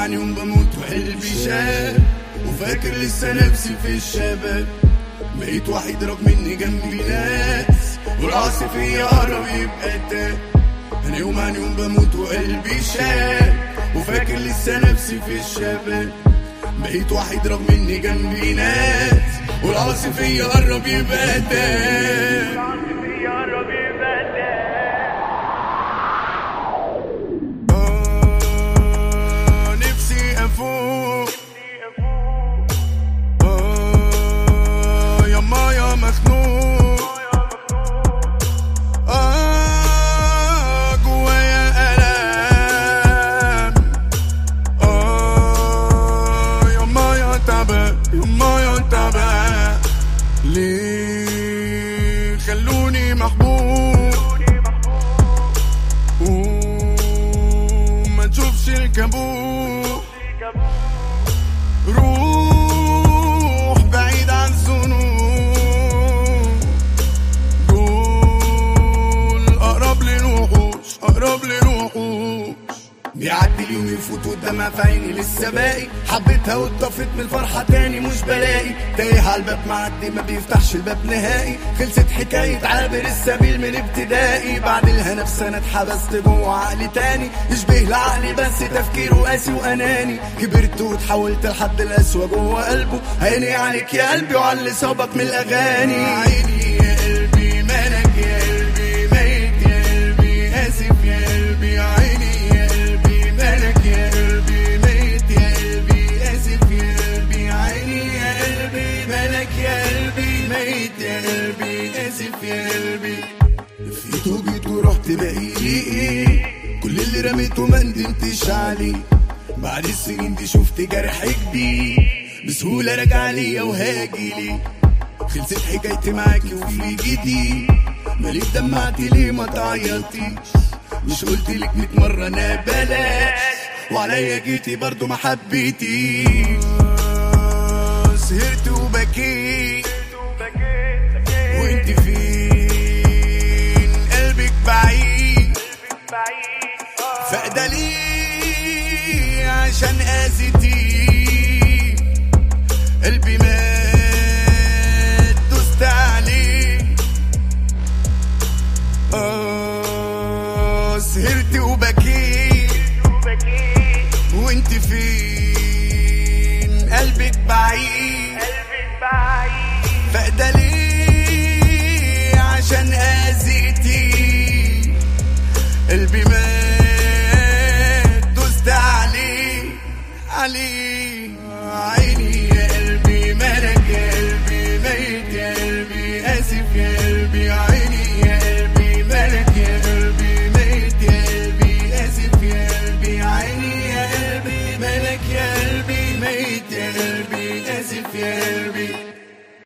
عن يوم بموت وقلبي شاب وفاكر لسه نفسي في الشباب بقيت وحيد رغم اني جنبي ناس والعاصفية قرب يبقى تاب انا يوم عن يوم بموت وقلبي شاب وفاكر لسه نفسي في الشباب بقيت وحيد رغم اني جنبي ناس والعاصفية قرب يبقى تاب آه، نفسي افوق آه، يما يا مخنوق آه، جوايا ألم آه، يما يا تعبان يما يا تعبان ليه خلوني محبوب وما تشوفش الكابوس روح بعيد عن الذنوب دول أقرب للوحوش أقرب للوحوش بيعدي اليوم يفوت والدمع في عيني لسه باقي حبيتها واتطفت من الفرحة تاني مش بلاقي تايه على الباب معدي ما بيفتحش الباب نهائي خلصت حكاية عابر السبيل من ابتدائي بعد الهنا بسنة اتحبست جوه عقلي تاني يشبه لعقلي بس تفكيره قاسي واناني كبرت وتحولت لحد القسوة جوه قلبه عيني عليك يا قلبي وعلى اللي صابك من الاغاني عيني يا قلبي مالك يا قلبي ميت يا قلبي اسف يا قلبي عيني يا قلبي مالك يا قلبي ميت يا قلبي اسف يا قلبي عيني يا قلبي مالك يا قلبي ميت يا قلبي اسف يا قلبي لفيت وجيت ورحت بقيت كل اللي رميته ما ندمتش عليه بعد السنين دي شفت جرح جديد بسهولة راجع ليا وهاجي ليه خلصت حكايتي معاكي وفي جديد مالك دمعتي ليه ما تعيطيش مش قلت لك 100 مرة انا بلاش وعليا جيتي برضو ما حبيتيش سهرت وبكيت وانت فين قلبك بعيد فاقدة ليه عشان اذيتي